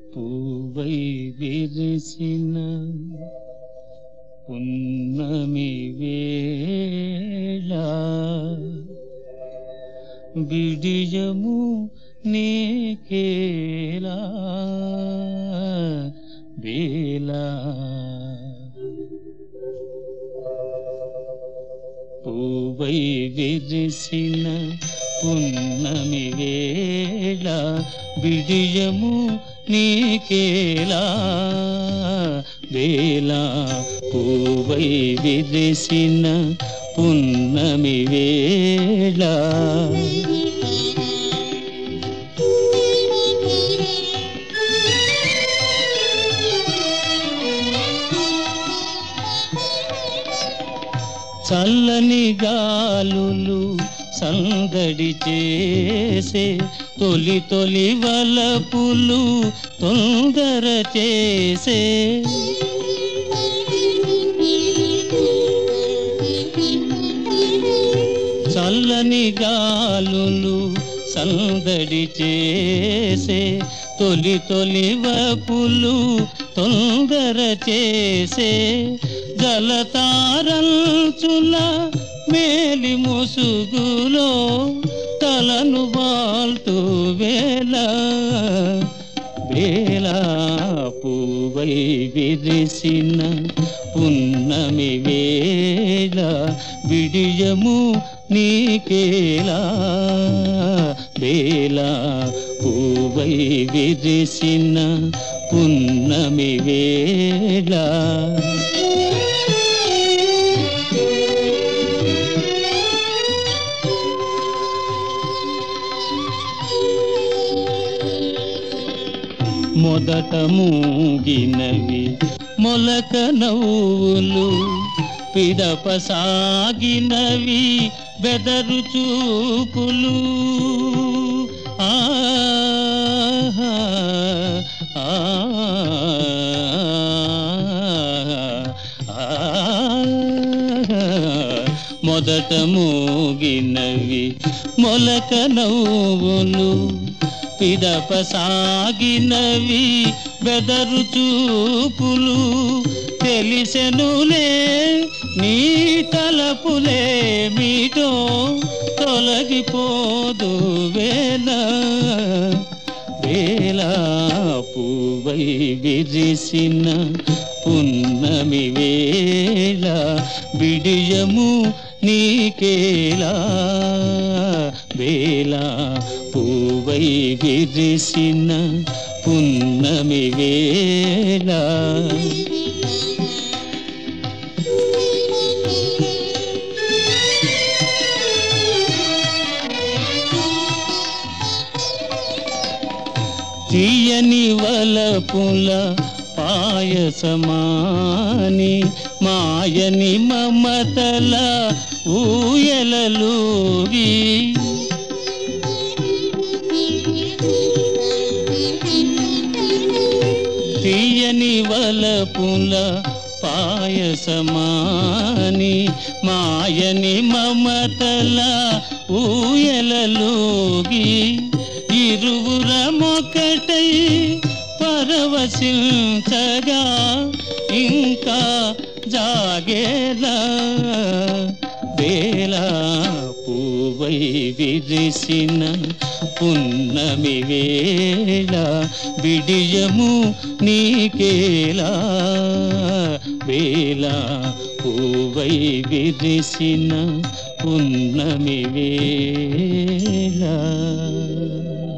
పూవై విరిసిన పున్నమి వేళ బిడియము నీకేలా వేలా పూవై విరిసిన పున్నమి వేళ బిడియము నీకేలా వేళ పూవై విరిసిన పున్నమి వేళ చల్లని గాలులు సందడి చేసే తొలి తొలి వలపులు తొందర చేసే చల్లని గాలులు సందడి చేసే తొలి తొలి వపులు తొందర చేసే జలతారంచుల మేలి ముసుగులో తలను వాల్తూ వేళ వేళ పూవై విరిసిన పున్నమి వేళ విడియము నీకేలా వేళ పూవై విరిసిన పున్నమి వేళ మొదట మూగినవి మొలక నవ్వులు పిదప సాగినవి బెదరు చూపులు ఆహా, ఆహా, మొదట మూగినవి మొలక నవ్వులు పిదప సాగినవి బెదరు చూపులు తెలిసెనులే నీ తలపులే మీటో తొలగిపోదు వేళ వేళ పూవై విరిసిన పున్నమి వేళ బిడియము నీకేలా వేళ పూవై విరిసిన పున్నమి వేళ తీయని వలపుల పాయసమాని మాయని మమతల ఊయలలూగి తీయని వలపుల పాయసమాని మాయని మమతల ఊయలలోగి ఇరువురమొకటై పరవశించగా ఇంకా జాగేలా వేళ పూవై విరిసిన పున్నమి వేళ బిడియము నీకేలా వేళ పూవై విరిసిన పున్నమి వేళ